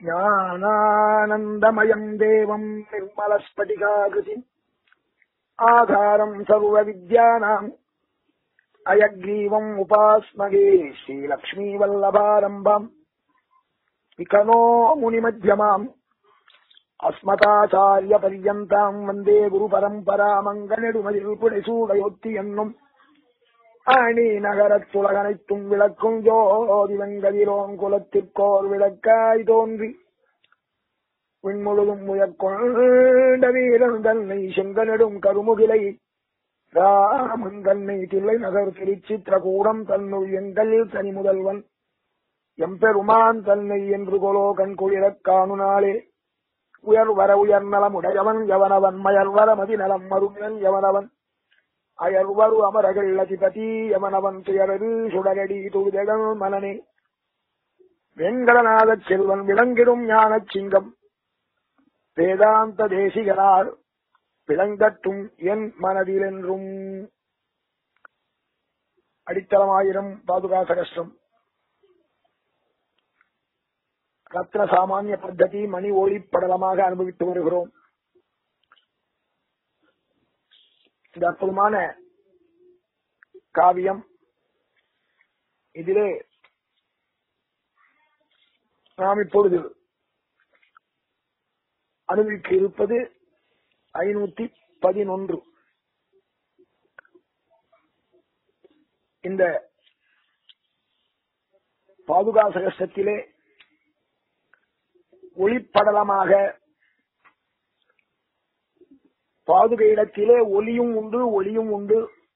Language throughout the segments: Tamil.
ஞானானந்தமயம் தேவம் நிர்மலஸ்பட்டிகாகிருதிம் ஆதாரம் சர்வ வித்யானாம் அயக்ரீவம் உபாஸ்மகே ஸ்ரீலக்ஷ்மீ வல்லபாரம்பம் விகனோ முனிமத்தியமாம் அஸ்மதாச்சாரிய பரியந்தாம் வந்தே குரு பரம்பரா மங்கநெடுமதில் புடைசூடையொத்தி என்னும் ஆணி நகரத்துலகனைத்தும் விளக்கும் ஜோதி வெங்கதிரோன் குலத்திற்கோர் விளக்காய் தோன்றி விண்முழுதும் முயற்கொண்ட வீரன் தன்னை செங்கனிடும் கருமுகிலை ராமன் தன்னை தில்லை நகர் திருச்சித்திரகூடம் தன்னுள் எங்கள் தனி முதல்வன் எம்பெருமான் தன்னை என்று கொலோ கண் குளிரக் காணுனாளே உயர் வர உயர் நலம் உடையவன் எவனவன் மயர் வர மதி நலம் மருமன் எவனவன் அயர்வரு அமரகள் அதிபதி எவனவன் துயரது சுடரடி துழுதெடல் மனனே வெங்கடநாதச் செல்வன் விளங்கிடும் ஞானச் சிங்கம் வேதாந்த தேசிகளால் விளங்கட்டும் என் மனதிலென்றும் அடித்தளமாயிரம் பாதுகாச கஷ்டம் ரத்ன சாமானிய பத்ததி மணி ஒளிப்படலமாக அனுபவித்து வருகிறோம் இந்த அற்புதமான காவியம் இதிலே நாம் இப்பொழுது அனுபவிக்க இருப்பது ஐநூத்தி பதினொன்று இந்த பாதுகாசகத்திலே ஒளிப்படலமாக பாதுகை இடத்திலே ஒலியும் உண்டு ஒளியும் உண்டு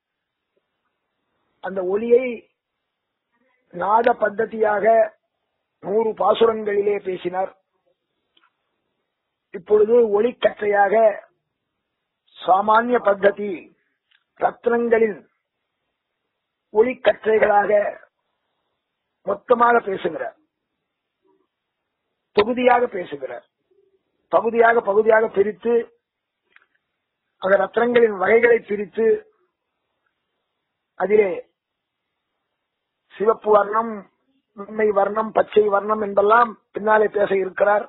அந்த ஒலியை நாத பద్ధதியாக நூறு பாசுரங்களிலே பேசினார் இப்பொழுது ஒளிக்கற்றையாக சாமானிய பద్ధதி ரத்னங்களின் ஒளிக்கற்றைகளாக மொத்தமாக பேசுகிறார் தொகுதியாக பேசுகிறார் பகுதியாக பகுதியாக பிரித்து அந்த ரத்னங்களின் வகைகளை பிரித்து அதிலே சிவப்பு வர்ணம் உண்மை வர்ணம் பச்சை வர்ணம் என்பெல்லாம் பின்னாலே பேச இருக்கிறார்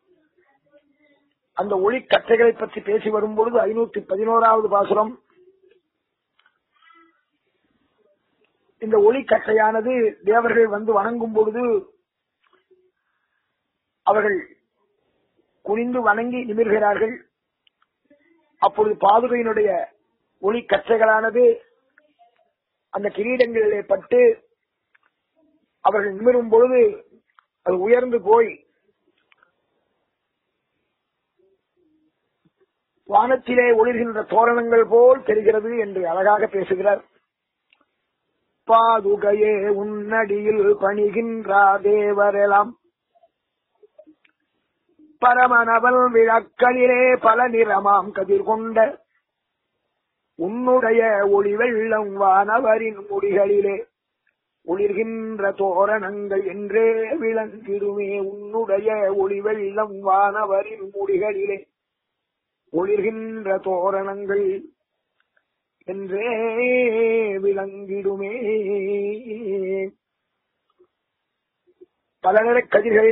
அந்த ஒளி கற்றைகளை பற்றி பேசி வரும்பொழுது ஐநூத்தி பதினோராவது பாசுரம் இந்த ஒளி கற்றையானது தேவர்கள் வந்து வணங்கும் பொழுது அவர்கள் குனிந்து வணங்கி நிமிர்கிறார்கள் அப்பொழுது பாதுகையினுடைய ஒளி கற்றைகளானது அந்த கிரீடங்களிலே பட்டு அவர்கள் நிமிரும் பொழுது அது உயர்ந்து போய் வானத்திலே ஒளிர்கின்ற தோரணங்கள் போல் தெரிகிறது என்று அழகாக பேசுகிறார் பாதுகையே உன்னடியில் பணிகின்றா தேவரெல்லாம் பரமனவல் விளக்களிலே பல நிறமாம் கதிர் கொண்ட உன்னுடைய ஒளி வெள்ளம் வானவரின் முடிகளிலே ஒளிர்கின்ற தோரணங்கள் என்றே விளங்கிடுமே உன்னுடைய ஒளி வெள்ளம் வானவரின் முடிகளிலே ஒளிர்கின்ற தோரணங்கள் என்றே விளங்கிடுமே பல நிற கதிர்கள்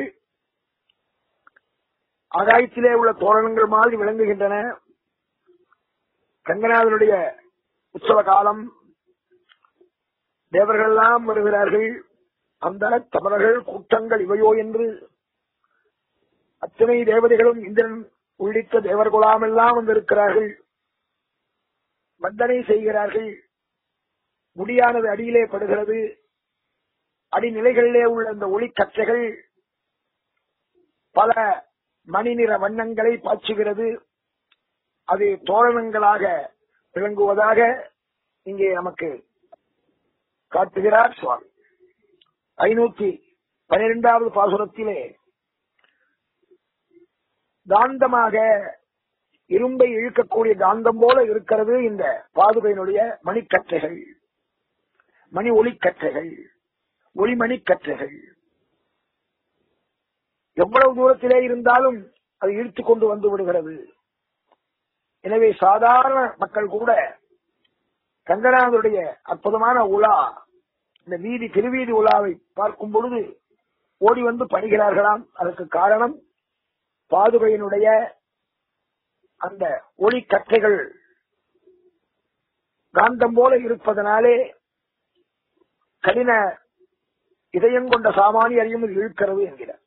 ஆகாயத்திலே உள்ள தோரணங்கள் மாதிரி விளங்குகின்றன கங்கநாதனுடைய உற்சவ காலம் தேவர்கள் எல்லாம் வருகிறார்கள் அந்த தமிழர்கள் கூட்டங்கள் இவையோ என்று அத்தனை தேவதைகளும் இந்திரன் உள்ளிட்ட தேவர் குலாமெல்லாம் வந்திருக்கிறார்கள் வந்தனை செய்கிறார்கள் முடியானது அடியிலே படுகிறது அடிநிலைகளிலே உள்ள அந்த ஒளிக்கற்றைகள் பல மணி நிற வண்ணங்களை பாய்ச்சுகிறது அது தோரணங்களாக விளங்குவதாக இங்கே நமக்கு காட்டுகிறார் சுவாமி ஐநூத்தி பனிரெண்டாவது பாசுரத்திலே காந்தமாக இரும்பை இழுக்கக்கூடிய காந்தம் போல இருக்கிறது இந்த பாதுகையினுடைய மணிக்கற்றைகள் மணி ஒளிக்கற்றைகள் ஒளிமணிக்கற்றைகள் எவ்வளவு தூரத்திலே இருந்தாலும் அது இழுத்து கொண்டு வந்து விடுகிறது எனவே சாதாரண மக்கள் கூட கங்கநாதருடைய அற்புதமான உலா இந்த வீதி திருவீதி உலாவை பார்க்கும் பொழுது ஓடி வந்து பணிகிறார்களாம் அதற்கு காரணம் பாதுகையினுடைய அந்த ஒளி கற்றைகள் காந்தம் போல இருப்பதனாலே கடின இதயம் கொண்ட சாமானியரையும் இது இழுக்கிறது என்கிறார்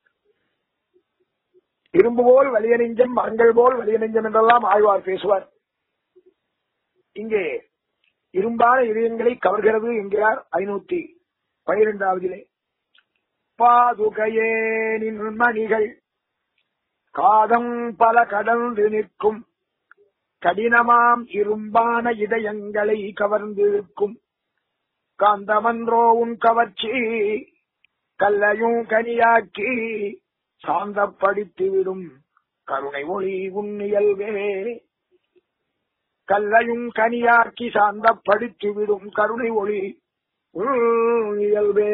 இரும்பு போல் வலிய நெஞ்சம் மரங்கள் போல் வலிய நெஞ்சம் என்றெல்லாம் ஆழ்வார் பேசுவார் இங்கே இரும்பான இதயங்களை கவர்கிறது என்கிறார் ஐநூத்தி பனிரெண்டாவதிலே பாதுகையே மணிகள் காதம் பல கடந்து நிற்கும் கடினமாம் இரும்பான இதயங்களை கவர்ந்திருக்கும் காந்தமன்றோ உன் கவர்ச்சி கல்லையும் கனியாக்கி சாந்தப்படுத்திவிடும் கருணை ஒளி உன் இயல்பே கல்லையும் கனியாக்கி சாந்தப்படுத்திவிடும் கருணை ஒளி உன் இயல்பே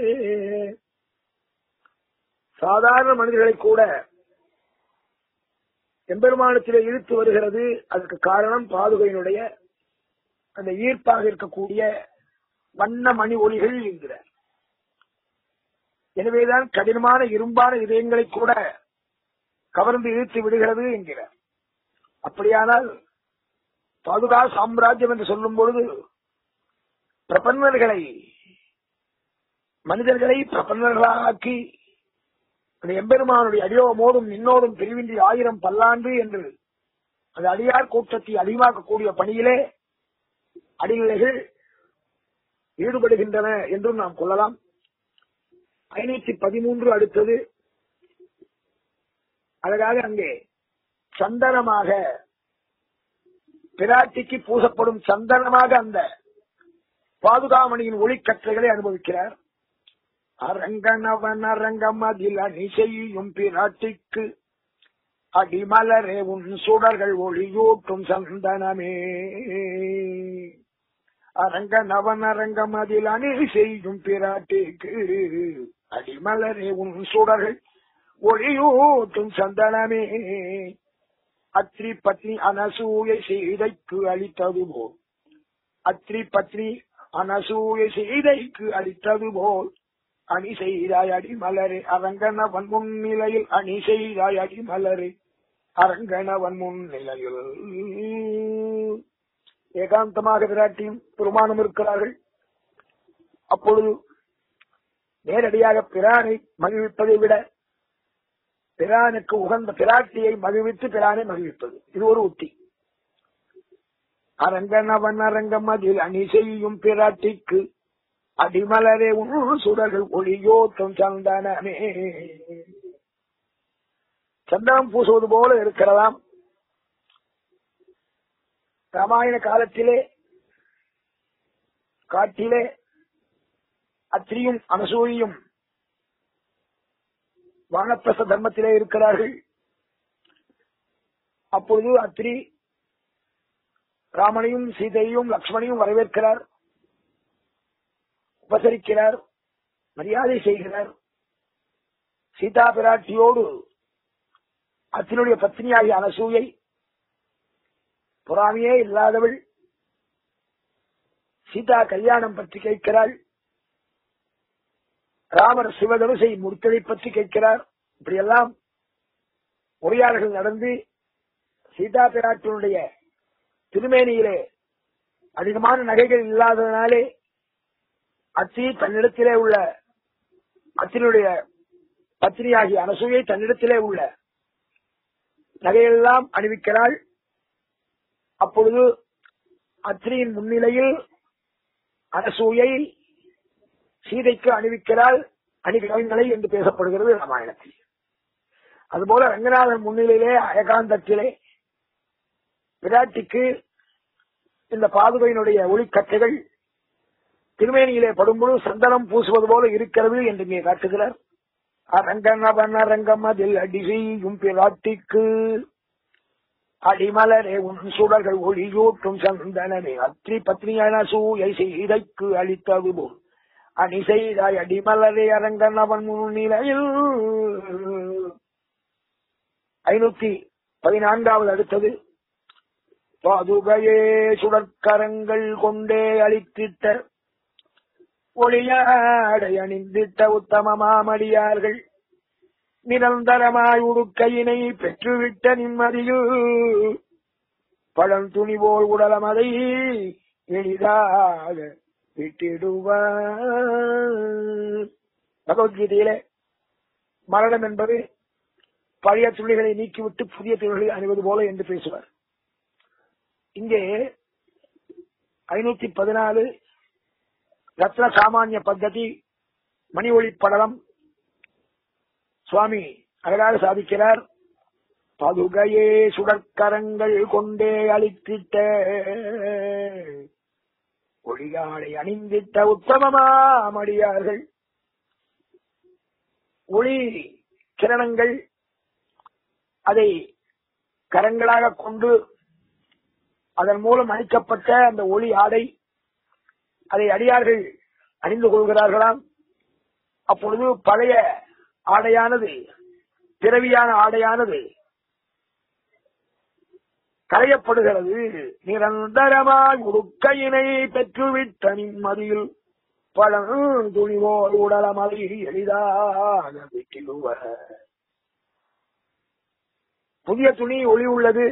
சாதாரண மனிதர்களை கூட எம்பெருமானத்திலே இழுத்து வருகிறது அதுக்கு காரணம் பாதுகையினுடைய அந்த ஈர்ப்பாக இருக்கக்கூடிய வண்ண மணி ஒளிகள் என்கிறார் எனவேதான் கடினமான இரும்பான இதயங்களை கூட கவர்ந்து இழுத்து விடுகிறது என்கிறார் அப்படியானால் பாதுகா சாம்ராஜ்யம் என்று சொல்லும் பொழுது பிரபன்னர்களை மனிதர்களை பிரபன்னர்களாக்கி அந்த எம்பெருமானுடைய அடியோ மோதும் நின்னோடும் பிரிவின்றி ஆயிரம் பல்லாண்டு என்று அந்த அடியார் கூட்டத்தை அதிகமாக்கக்கூடிய பணியிலே அடிநிலைகள் ஈடுபடுகின்றன என்றும் நாம் கொள்ளலாம் ஐநூத்தி பதிமூன்று அடுத்தது அழகாக அங்கே சந்தனமாக பிராட்டிக்கு பூசப்படும் சந்தனமாக அந்த பாதுகாமணியின் ஒளிக்கற்றைகளை அனுபவிக்கிறார் அரங்கனவன் அரங்கம் அதில் அணி செய்யும் பிராட்டிக்கு அடிமலரே உன் சுடர்கள் ஒளியூட்டும் சந்தனமே அரங்கனவன் அரங்கம் அதில் அணி செய்யும் பிராட்டிக்கு அடிமலரே உன் சுடர்கள் ஒளியூட்டும் சந்தனமே அத்ரி பத்னி அனசூய சீதைக்கு அளித்தது போல் அத்ரி பத்னி அனசூய சீதைக்கு அளித்தது போல் அணி செய்தாய் அடிமலரே அரங்கனவன் முன்னிலையில் அணி செய்தாய் அடிமலரே அரங்கனவன் முன்னிலையில் ஏகாந்தமாக விராட்டியும் பெருமானும் இருக்கிறார்கள் அப்பொழுது நேரடியாக பிரானை மகிழ்விப்பதை விட பிரானுக்கு உகந்த பிராட்டியை மகிழ்வித்து பிரானை மகிழ்விப்பது இது ஒரு உத்தி அரங்கனவன் அரங்கம் அதில் அணி செய்யும் பிராட்டிக்கு அடிமலரே உன் சுடர்கள் ஒளியோட்டம் சந்தனமே சந்தனம் பூசுவது போல இருக்கிறதாம் ராமாயண காலத்திலே காட்டிலே அத்திரியும் அனசூரியும் வானப்பிரச தர்மத்திலே இருக்கிறார்கள் அப்பொழுது அத்திரி ராமனையும் சீதையும் லக்ஷ்மணையும் வரவேற்கிறார் உபசரிக்கிறார் மரியாதை செய்கிறார் சீதா பிராட்டியோடு அத்தினுடைய பத்னியாகிய அனசூயை பொறாமையே இல்லாதவள் சீதா கல்யாணம் பற்றி கேட்கிறாள் ராமர் சிவதனுசை முடித்ததை பற்றி கேட்கிறார் இப்படியெல்லாம் உரையாடல்கள் நடந்து சீதா பிராட்டினுடைய திருமேனியிலே அதிகமான நகைகள் இல்லாததனாலே அத்தி தன்னிடத்திலே உள்ள அத்தினுடைய பத்தினியாகிய அனசூயை தன்னிடத்திலே உள்ள நகையெல்லாம் அணிவிக்கிறாள் அப்பொழுது அத்திரியின் முன்னிலையில் அனசூயை சீதைக்கு அணிவிக்கிறாள் அணிகலன்களை என்று பேசப்படுகிறது ராமாயணத்தில் அதுபோல ரங்கநாதன் முன்னிலையிலே அயகாந்தத்திலே விராட்டிக்கு இந்த பாதுகையினுடைய ஒளிக்கட்டைகள் திருமேனியிலே படும்பொழுது சந்தனம் பூசுவது போல இருக்கிறது என்று இங்கே காட்டுகிறார் அரங்கனவன் அரங்கம் அதில் அடி செய்யும் பிராட்டிக்கு அடிமலரே உன் சுடர்கள் ஒளியூட்டும் சந்தனமே அத்ரி பத்னியான சூயை செய்தைக்கு அளித்தது போல் அணி செய்தாய் அடிமலரே அரங்கன் அவன் முன்னிலையில் ஐநூத்தி பதினான்காவது அடுத்தது பாதுகையே சுடற்கரங்கள் கொண்டே அளித்திட்ட ஒளியாடை அணிந்திட்ட உத்தம மாமடியார்கள் நிரந்தரமாய் உடுக்கையினை பெற்றுவிட்ட நிம்மதியில் பழந்துணிவோல் உடலமதை எளிதாக விட்டிடுவார் பகவத்கீதையிலே மரணம் என்பது பழைய துளிகளை நீக்கிவிட்டு புதிய துளிகளை அணிவது போல என்று பேசுவார் இங்கே ஐநூத்தி பதினாலு ரத்ன சாமானிய பத்ததி மணி ஒளி படலம் சுவாமி அழகாக சாதிக்கிறார் பதுகையே சுடற்கரங்கள் கொண்டே அளித்திட்ட ஒளியாடை அணிந்திட்ட உத்தமமாமடியார்கள் ஒளி கிரணங்கள் அதை கரங்களாக கொண்டு அதன் மூலம் அணிக்கப்பட்ட அந்த ஒளி ஆடை அதை அடியார்கள் அணிந்து கொள்கிறார்களாம் அப்பொழுது பழைய ஆடையானது பிறவியான ஆடையானது களையப்படுகிறது நிரந்தரமாய் உடுக்கையினை பெற்றுவிட்ட நிம்மதியில் பல துணிவோர் உடலமலை எளிதாக விட்டிடுவ புதிய துணி ஒளி உள்ளது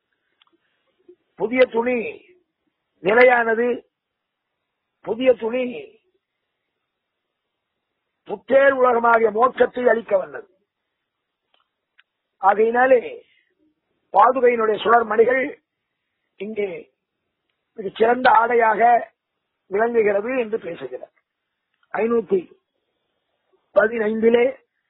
புதிய துணி நிலையானது புதிய துணி புத்தேர் உலகமாகிய மோட்சத்தை அளிக்க வந்தது ஆகையினாலே பாதுகையினுடைய சுடர்மணிகள் இங்கே மிகச் சிறந்த ஆடையாக விளங்குகிறது என்று பேசுகிறார் ஐநூத்தி பதினைந்திலே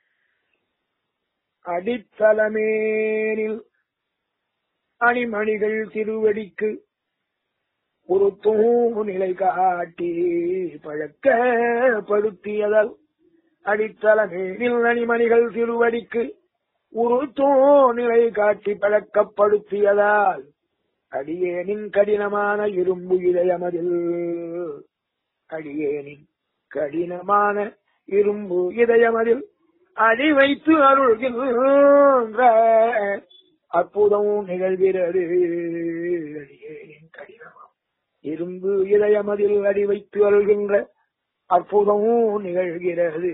அடித்தளமேனில் அணிமணிகள் திருவடிக்கு ஒரு நிலை காட்டி பழக்கப்படுத்தியதால் அடித்தளமேனில் அணிமணிகள் திருவடிக்கு ஒரு நிலை காட்டி பழக்கப்படுத்தியதால் அடியேனின் கடினமான இரும்பு இதயமதில் அடியேனின் கடினமான இரும்பு இதயமதில் அடி வைத்து அருள்கின்ற அற்புதம் நிகழ்கிறது அடியேனின் கடினமா இரும்பு இதயமதில் அடி வைத்து அருள்கின்ற அற்புதமும் நிகழ்கிறது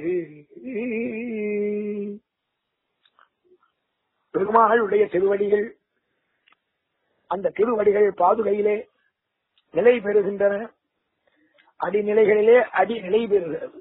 பெருமாளுடைய திருவடிகள் அந்த திருவடிகள் பாதுகையிலே நிலை பெறுகின்றன அடிநிலைகளிலே அடி நிலை பெறுகிறது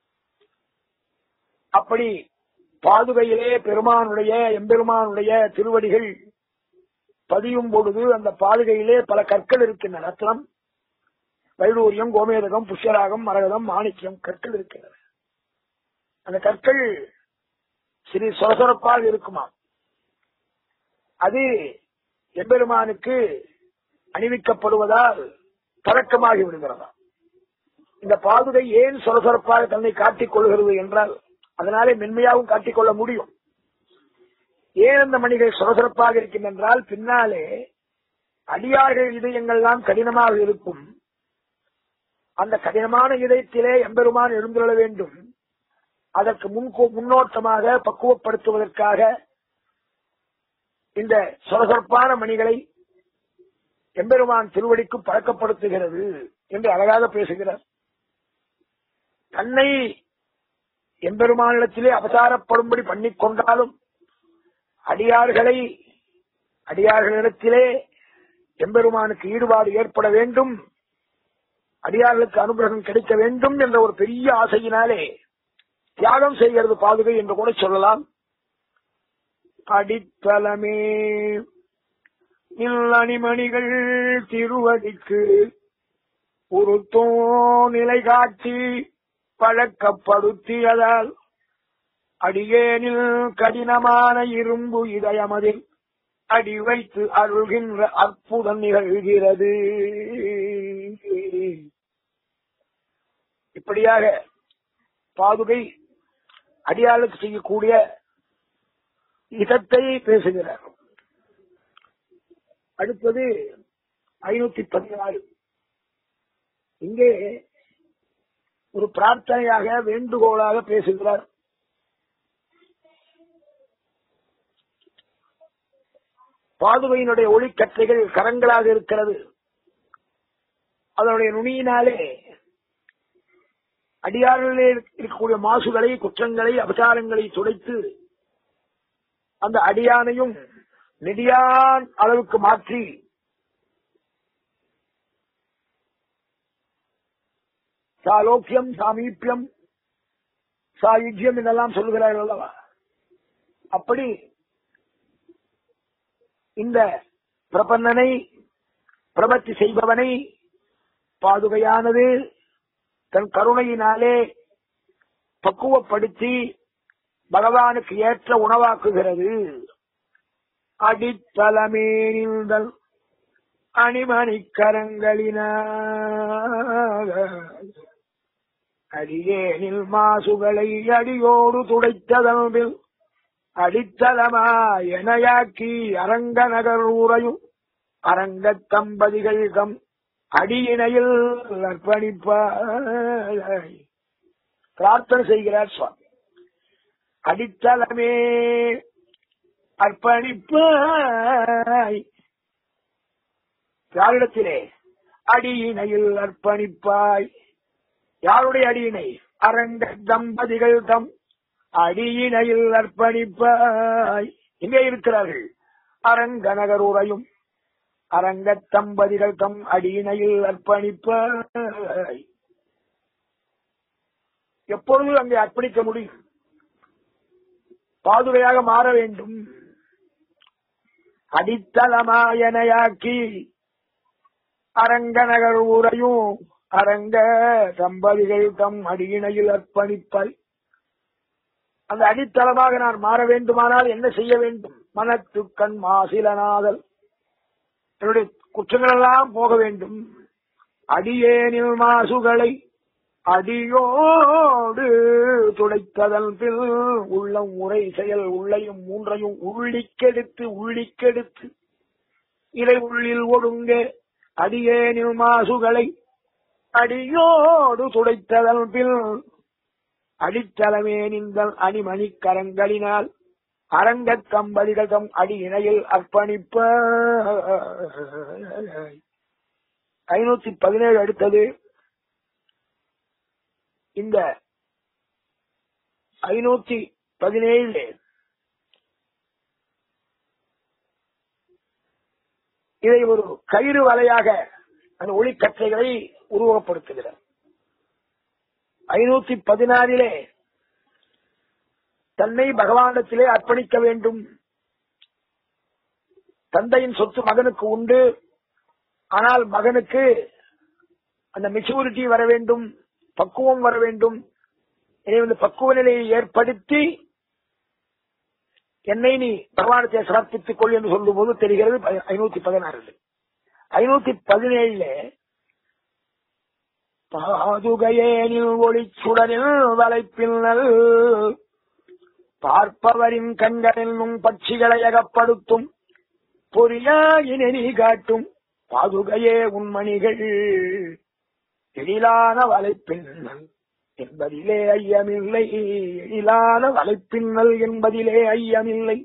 அப்படி பாதுகையிலே பெருமானுடைய எம்பெருமானுடைய திருவடிகள் பதியும் பொழுது அந்த பாதுகையிலே பல கற்கள் இருக்கின்றன ரத்னம் வைடூரியம் கோமேதகம் புஷ்யராகம் மரகதம் மாணிக்கம் கற்கள் இருக்கின்றன அந்த கற்கள் சிறு சொரசொரப்பாக இருக்குமா அது எம்பெருமானுக்கு அணிவிக்கப்படுவதால் பழக்கமாகி விடுகிறதா இந்த பாதுகை ஏன் சொரசொரப்பாக தன்னை காட்டிக் கொள்கிறது என்றால் அதனாலே மென்மையாகவும் காட்டிக்கொள்ள முடியும் ஏன் அந்த மணிகள் சொரசொரப்பாக இருக்கின்றென்றால் பின்னாலே அடியார்கள் இதயங்கள்லாம் கடினமாக இருக்கும் அந்த கடினமான இதயத்திலே எம்பெருமான் எழுந்துள்ள வேண்டும் அதற்கு முன்கோ- முன்னோட்டமாக பக்குவப்படுத்துவதற்காக இந்த சொரசொரப்பான மணிகளை எம்பெருமான் திருவடிக்கு பழக்கப்படுத்துகிறது என்று அழகாக பேசுகிறார் தன்னை எம்பெருமானிடத்திலே அவதாரப்படும்படி பண்ணிக் கொண்டாலும் அடியார்களை அடியார்களிடத்திலே எம்பெருமானுக்கு ஈடுபாடு ஏற்பட வேண்டும் அடியார்களுக்கு அனுகிரகம் கிடைக்க வேண்டும் என்ற ஒரு பெரிய ஆசையினாலே தியாகம் செய்கிறது பாதுகை என்று கூட சொல்லலாம் அடித்தளமே அணிமணிகள் திருவடிக்கு உருத்தோ நிலை காட்டி பழக்கப்படுத்தியதால் அடியேனில் கடினமான இரும்பு இதயமதில் அடி வைத்து அருள்கின்ற அற்புதம் நிகழ்கிறது இப்படியாக பாதுகை அடியாளுக்கு செய்யக்கூடிய இதத்தை பேசுகிறார் அடுத்தது ஐநூத்தி பதினாறு இங்கே ஒரு பிரார்த்தனையாக வேண்டுகோளாக பேசுகிறார் பாதுகையினுடைய ஒளிக்கற்றைகள் கரங்களாக இருக்கிறது அதனுடைய நுனியினாலே அடியாரிலே இருக்கக்கூடிய மாசுகளை குற்றங்களை அபசாரங்களை துடைத்து அந்த அடியானையும் நெடியான் அளவுக்கு மாற்றி சாலோக்கியம் சாமீப்பியம் சாயுஜ்யம் என்றெல்லாம் சொல்கிறார்கள் அல்லவா அப்படி இந்த பிரபன்னனை பிரபத்தி செய்பவனை பாதுகையானது தன் கருணையினாலே பக்குவப்படுத்தி பகவானுக்கு ஏற்ற உணவாக்குகிறது அடித்தலமே நின்றல் அணிமணி கரங்களினாக அடியேனில் மாசுகளை அடியோடு துடைத்ததன்பில் அடித்தலமாயனையாக்கி அரங்க நகர் ஊரையும் அரங்கத் தம்பதிகள் தம் அடியினையில் அர்ப்பணிப்பாய் பிரார்த்தனை செய்கிறார் சுவாமி அடித்தளமே அர்ப்பணிப்பாய் யாரிடத்திலே அடியினையில் அர்ப்பணிப்பாய் யாருடைய அடியினை அரங்க தம்பதிகள் தம் அடியினையில் அர்ப்பணிப்பாய் எங்கே இருக்கிறார்கள் அரங்க நகருரையும் அரங்க தம்பதிகள் தம் அடியினையில் அர்ப்பணிப்பாய் எப்பொழுது அங்கே அர்ப்பணிக்க முடியும் பாதுகையாக மாற வேண்டும் அடித்தளமாயனையாக்கி அரங்க நகர் ஊரையும் அரங்க தம்பதிகள் தம் அடியினையில் அர்ப்பணிப்பாய் அந்த அடித்தளமாக நான் மாற வேண்டுமானால் என்ன செய்ய வேண்டும் மனத்துக்கண் மாசிலனாதல் என்னுடைய குற்றங்கள் எல்லாம் போக வேண்டும் அடியேனில் மாசுகளை அடியோடு துடைத்ததன் பில் உள்ளம் உரை செயல் உள்ளையும் மூன்றையும் உள்ளிக்கெடுத்து உள்ளிக்கெடுத்து இலை உள்ளில் ஒடுங்க அடியேனில் மாசுகளை அடியோடு துடைத்ததன் பில் அடித்தளமே நின்றல் அணிமணி கரங்களினால் அரங்கத் கம்பதிகள் தம் அடி இணையில் அர்ப்பணிப்ப ஐநூத்தி பதினேழு அடுத்தது இந்த ஐநூத்தி பதினேழு இதை ஒரு கயிறு வலையாக அந்த ஒளிக்கற்றைகளை உருவகப்படுத்துகிறார் ஐநூத்தி பதினாறிலே தன்னை பகவானிடத்திலே அர்ப்பணிக்க வேண்டும் தந்தையின் சொத்து மகனுக்கு உண்டு ஆனால் மகனுக்கு அந்த மெச்சூரிட்டி வர வேண்டும் பக்குவம் வர வேண்டும் எனவே இந்த பக்குவ நிலையை ஏற்படுத்தி என்னை நீ பகவானத்தை சமர்ப்பித்துக் கொள் என்று சொல்லும் போது தெரிகிறது ஐநூத்தி பதினாறு ஐநூத்தி பதினேழுல பாதுகையேனில் ஒளிச்சுடனில் வலைப்பின்னல் பார்ப்பவரின் கண்களிலும் பட்சிகளை அகப்படுத்தும் பொறியாயினை நீ காட்டும் பாதுகையே உண்மணிகள் எழிலான வலைப்பின்னல் என்பதிலே ஐயமில்லை எழிலான வலைப்பின்னல் என்பதிலே ஐயமில்லை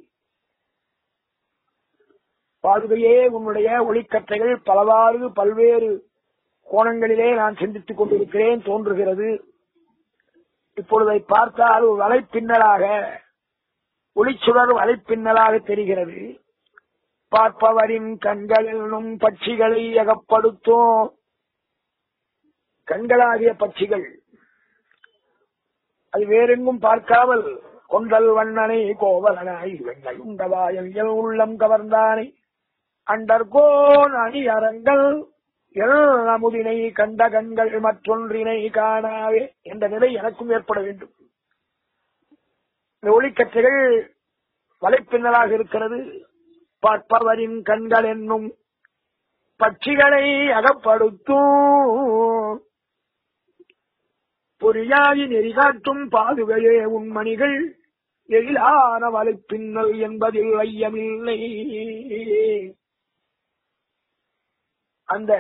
பாதுகையே உன்னுடைய ஒளிக்கற்றைகள் பலவாறு பல்வேறு கோணங்களிலே நான் சிந்தித்துக் கொண்டிருக்கிறேன் தோன்றுகிறது இப்பொழுதை பார்த்தால் ஒரு வலைப்பின்னலாக ஒளிச்சுடர் வலைப்பின்னலாக தெரிகிறது பார்ப்பவரின் கண்களிலும் பட்சிகளை அகப்படுத்தும் கண்களாகிய பட்சிகள் அது வேறெங்கும் பார்க்காமல் கொண்டல் வண்ணனை கோவலனாய் வெண்ணை உண்டவாயல் உள்ளம் கவர்ந்தானை அண்டர்கோன் அணி அரங்கள் அமுதினை கண்ட கண்கள் மற்றொன்றினை காணாவே என்ற நிலை எனக்கும் ஏற்பட வேண்டும் இந்த ஒளிக்கற்றைகள் வலைப்பின்னலாக இருக்கிறது பார்ப்பவரின் கண்கள் என்னும் பட்சிகளை அகப்படுத்தும் பொறியாகி நெறிகாட்டும் பாதுகையே உண்மணிகள் எழிலான வலைப்பின்னல் என்பதில் ஐயமில்லை அந்த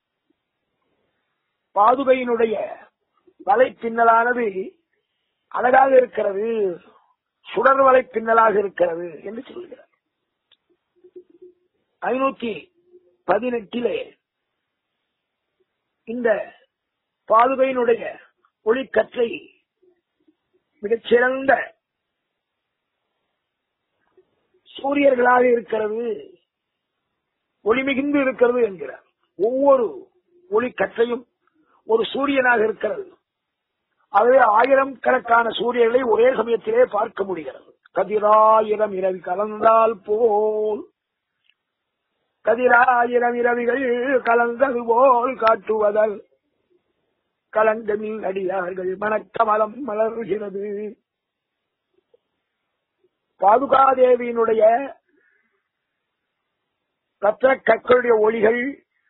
பாதுகையினுடைய வலைப்பின்னலானது அழகாக இருக்கிறது சுடர் வலைப்பின்னலாக இருக்கிறது என்று சொல்கிறார் ஐநூத்தி பதினெட்டிலே இந்த பாதுகையினுடைய ஒளிக்கற்றை மிகச்சிறந்த சூரியர்களாக இருக்கிறது ஒளி மிகுந்து இருக்கிறது என்கிறார் ஒவ்வொரு ஒளிக்கற்றையும் ஒரு சூரியனாக இருக்கிறது ஆகவே ஆயிரம் கணக்கான சூரியர்களை ஒரே சமயத்திலே பார்க்க முடிகிறது கதிராயிரம் இரவி கலந்தால் போல் கதிராயிரம் இரவிகள் கலந்தது போல் காட்டுவதால் கலந்தமில் அடியார்கள் மணக்கமலம் மலர்கிறது பாதுகாதேவியினுடைய ரத்ன கற்களுடைய ஒளிகள்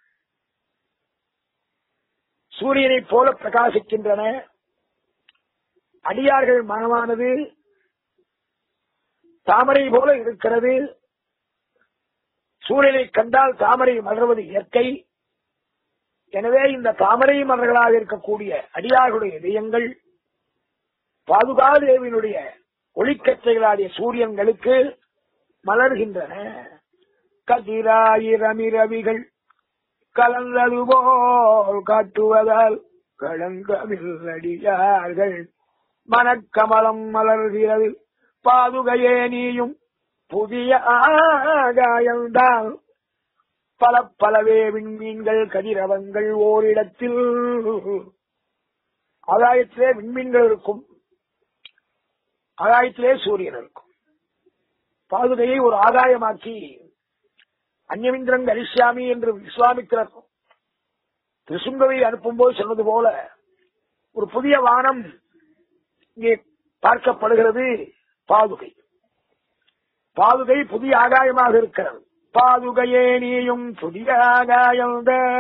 சூரியனைப் போல பிரகாசிக்கின்றன அடியார்கள் மனமானது தாமரை போல இருக்கிறது சூரியனை கண்டால் தாமரை மலர்வது இயற்கை எனவே இந்த தாமரை மலர்களாக இருக்கக்கூடிய அடியார்களுடைய இதயங்கள் பாதுகாதேவியினுடைய ஒளிக்கற்றைகளாகிய சூரியன்களுக்கு மலர்கின்றன கதிராயிரமிரவிகள் கலந்தது போல் காட்டுவதால் கலங்கமில்லடியார்கள் மனக்கமலம் மலர்கிறது பாதுகையே நீயும் புதிய ஆகாயம்தான் பல பலவே விண்மீன்கள் கதிரவங்கள் ஓரிடத்தில் ஆகாயத்திலே விண்மீன்கள் இருக்கும் ஆகாயத்திலே சூரியன் இருக்கும் பாதுகையை ஒரு ஆகாயமாக்கி அந்யமிந்திரன் அரிசியாமி என்று விஸ்வாமித்திரர் திருசுங்கவை அனுப்பும்போது சொன்னது போல ஒரு புதிய வானம் இங்கே பார்க்கப்படுகிறது பாதுகை பாதுகை புதிய ஆகாயமாக இருக்கிறது பாதுகையே நீயும் புதிய ஆகாயம்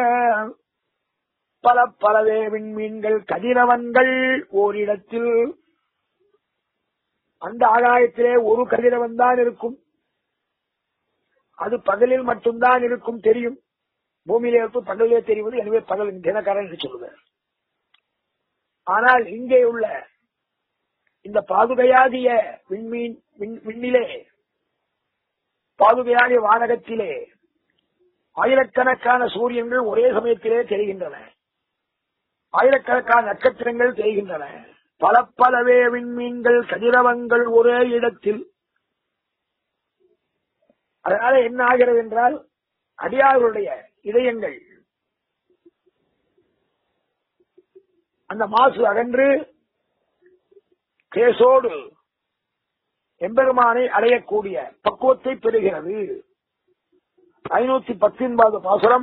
பல பலவே விண்மீன்கள் கதிரவன்கள் ஓரிடத்தில் அந்த ஆகாயத்திலே ஒரு கதிரவன் தான் இருக்கும் அது பகலில் மட்டும்தான் இருக்கும் தெரியும் பூமியிலே இருக்கும் பகலிலே தெரிவது எனவே பகல் தினகரன் என்று சொல்லுவார் ஆனால் இங்கே உள்ள இந்த பாதுகையாகிய விண்மீன் விண்- விண்ணிலே பாதுகையாகிய வானகத்திலே ஆயிரக்கணக்கான சூரியன்கள் ஒரே சமயத்திலே தெரிகின்றன ஆயிரக்கணக்கான நட்சத்திரங்கள் தெரிகின்றன பல பலவே விண்மீன்கள் கதிரவங்கள் ஒரே இடத்தில் அதனால என்ன ஆகிறது என்றால் அடியார்களுடைய இதயங்கள் அந்த மாசு அகன்று கேசோடு எம்பெருமானை அடையக்கூடிய பக்குவத்தை பெறுகிறது ஐநூத்தி பத்தொன்பது பாசுரம்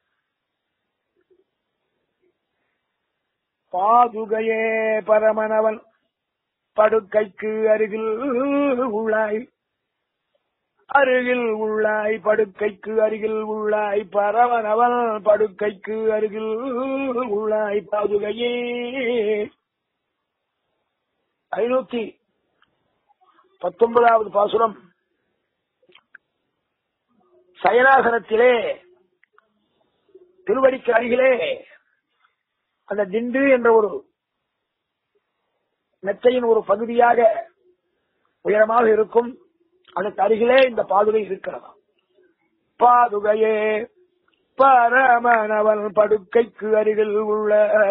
பாதுகையே பரமனவன் படுக்கைக்கு அருகில் உள்ளாய் அருகில் உள்ளாய் படுக்கைக்கு அருகில் உள்ளாய் பரவனவன் படுக்கைக்கு அருகில் உள்ளாய் பாதுகையே ஐநூத்தி பத்தொன்பதாவது பாசுரம் சயனாசனத்திலே திருவடிக்கு அருகிலே அந்த திண்டு என்ற ஒரு மெத்தையின் ஒரு பகுதியாக உயரமாக இருக்கும் அதற்கு அருகிலே இந்த பாதுகை இருக்கிறதா பாதுகையே பரமனவன் படுக்கைக்கு அருகில் உள்ள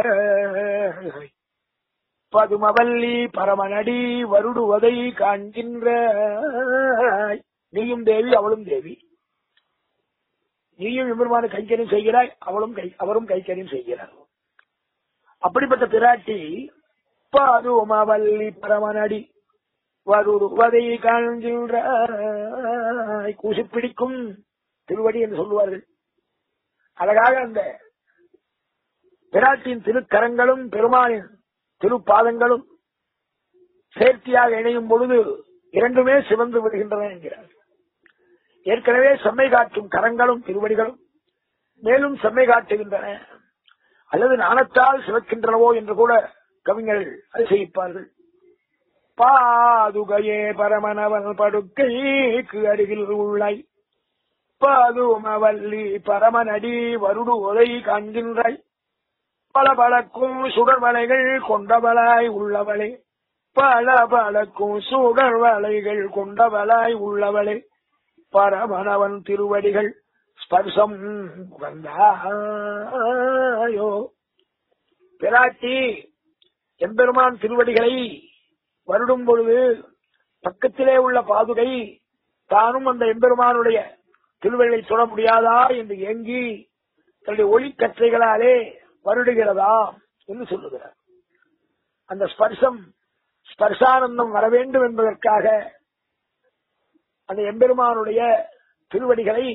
பதுமவல்லி பரமனடி வருடுவதை காண்கின்ற நீயும் தேவி அவளும் தேவி நீயும் எம்பெருமான கைக்கரியம் செய்கிறாய் அவளும் கை அவரும் கைக்கரியம் செய்கிறார் அப்படிப்பட்ட பிராட்டி பதுமவல்லி பரமனடி வருடுவதை காண்கின்ற கூசி பிடிக்கும் திருவடி என்று சொல்லுவார்கள் அழகாக அந்த பிராட்டியின் திருக்கரங்களும் பெருமானின் திருப்பாதங்களும் சேர்த்தியாக இணையும் பொழுது இரண்டுமே சிவந்து விடுகின்றன என்கிறார் ஏற்கனவே செம்மை காட்டும் கரங்களும் திருவடிகளும் மேலும் செம்மை காட்டுகின்றன அல்லது நாணத்தால் சிவக்கின்றனவோ என்று கூட கவிஞர்கள் அதிசயிப்பார்கள் பாதுகையே பரமனவன் படுக்கைக்கு அருகில் உள்ளாய் பாதுமவல்லி பரமனடி வருடு ஒலை காண்கின்றாய் பல பழக்கும் சுடர்வலைகள் கொண்டவளாய் உள்ளவளே பல பழக்கும் சுடர்வலைகள் கொண்டவளாய் உள்ளவளே பரமனவன் திருவடிகள் ஸ்பர்சம் வந்தாயோ பிராட்டி எம்பெருமான் திருவடிகளை வருடும் பொழுது பக்கத்திலே உள்ள பாதுகை தானும் அந்த எம்பெருமானுடைய திருவடிகளை தொட முடியாதா என்று ஏங்கி தன்னுடைய ஒளிக்கற்றைகளாலே வருடுகிறதா என்று சொல்லுகிறார் அந்த ஸ்பர்சம் ஸ்பர்சானந்தம் வர வேண்டும் என்பதற்காக அந்த எம்பெருமானுடைய திருவடிகளை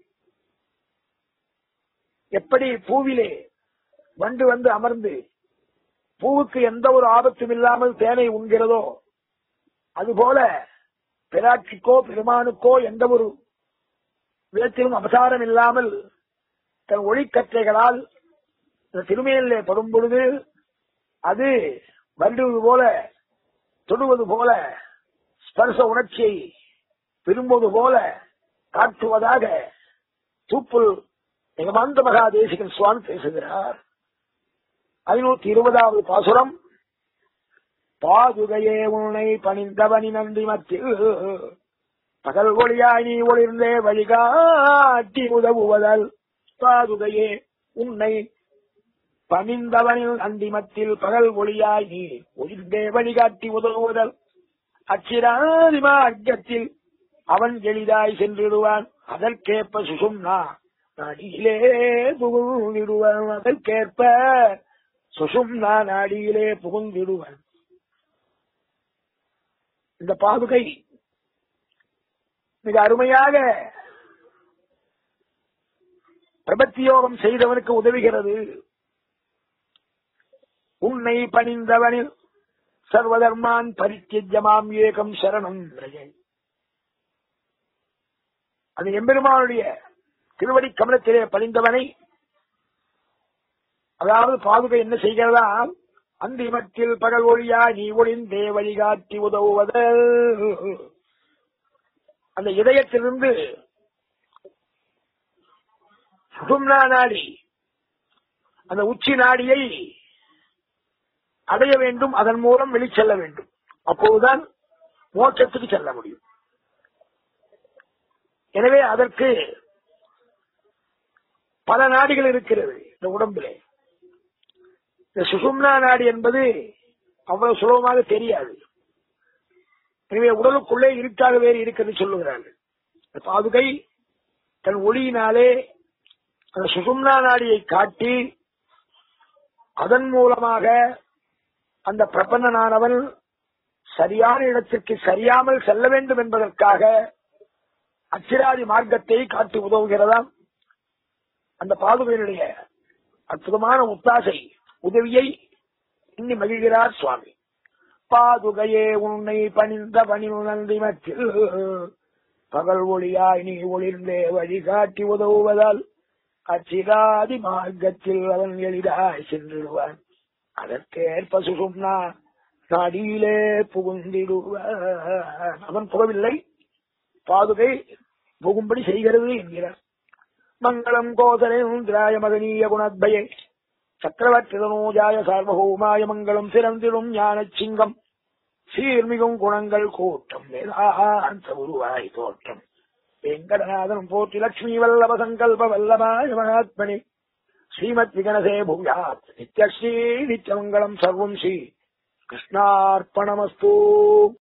எப்படி பூவிலே வண்டு வந்து அமர்ந்து பூவுக்கு எந்த ஒரு ஆபத்தும் இல்லாமல் தேனை உண்கிறதோ அதுபோல பிராட்சிக்கோ பெருமானுக்கோ எந்த ஒரு விதத்திலும் அபசாரம் இல்லாமல் தன் ஒளிக்கற்றைகளால் இந்த திருமையிலே படும் பொழுது அது வருடுவது போல தொடுவது போல ஸ்பர்ச உணர்ச்சியை விரும்புவது போல காட்டுவதாக தூப்புல் நிகமாந்த மகாதேசிகன் சுவாமி பேசுகிறார் ஐநூத்தி இருபதாவது பாசுரம் பாதுகையே உன்னை பணிந்தவனி நன்றி மத்தில் பகல் ஒளியாய் நீ ஒளிர்ந்தே வழிகாட்டி உதவுவதால் பாதுகையே உன்னை பணிந்தவனில் அந்திமத்தில் பகல் ஒளியாய் நீ ஒளிர்ந்தே வழிகாட்டி உதவுவதல் அச்சிராதி மார்க்கத்தில் அவன் எளிதாய் சென்றிடுவான் அதற்கேற்ப சுசும்னா நாடியிலே புகுந்திடுவான் அதற்கேற்ப சுசும்னா நாடியிலே புகுந்திடுவான் இந்த பாதுகை மிக அருமையாக பிரபத்தியோகம் செய்தவனுக்கு உதவுகிறது உன்னை பணிந்தவனில் சர்வதர்மான் பரித்தியஜமாம் ஏகம் சரணம் ரஜை அது எம்பெருமானுடைய திருவடி கமலத்திலே பணிந்தவனை அதாவது பாதுகை என்ன செய்கிறதா அந்திமத்தில் பகல் ஒளியா நீ ஒளிந்தே வழிகாட்டி உதவுவதல் அந்த இதயத்திலிருந்து சுகும்னா நாடி அந்த உச்சி நாடியை அடைய வேண்டும் அதன் மூலம் வெளிச்செல்ல வேண்டும் அப்போதுதான் மோட்சத்துக்கு செல்ல முடியும் எனவே அதற்கு பல நாடிகள் இருக்கிறது இந்த உடம்பிலே இந்த சுசும்னா நாடி என்பது அவ்வளவு சுலபமாக தெரியாது எனவே உடலுக்குள்ளே இருட்டாக வேறு இருக்கிறது சொல்லுகிறார்கள் இந்த பாதுகை தன் ஒளியினாலே அந்த சுசும்னா நாடியை காட்டி அதன் மூலமாக அந்த பிரபன்னனானவன் சரியான இடத்திற்கு சரியாமல் செல்ல வேண்டும் என்பதற்காக அச்சிராதி மார்க்கத்தை காட்டி உதவுகிறதாம் அந்த பாதுகையினுடைய அற்புதமான முத்தாசை உதவியை இன்னி மகிழ்கிறார் சுவாமி பாதுகையே உன்னை பணிந்த பணிவு நன்றி மற்றில் பகல் ஒளியாய் நீ ஒளிர்ந்தே வழிகாட்டி உதவுவதால் அச்சிராதி மார்க்கத்தில் அவன் எளிதாய் சென்றிடுவான் அதற்கேற்ப சுசும்னா நாடியிலே புகுந்திடுவான் அவன் புகவில்லை பாதுகை புகும்படி செய்கிறது என்கிறார் மங்களம் கோசலேந்திராய மகனீய குணத்பயே சக்கரவர்த்திதனோஜாய சார்வகோமாய மங்களம் சிறந்திடும் ஞான சிங்கம் சீர்மிகும் குணங்கள் கூட்டம் வேதாந்த உருவாய் தோற்றம் வெங்கடநாதன் போற்றி லட்சுமி வல்லப சங்கல்ப வல்லபாய மகாத்மனி ஸ்ரீமத் விகனசே பூயாத் நித்யஸ்ரீ நித்யமங்கலம் சர்வம் ஸ்ரீ கிருஷ்ணார்ப்பணமஸ்து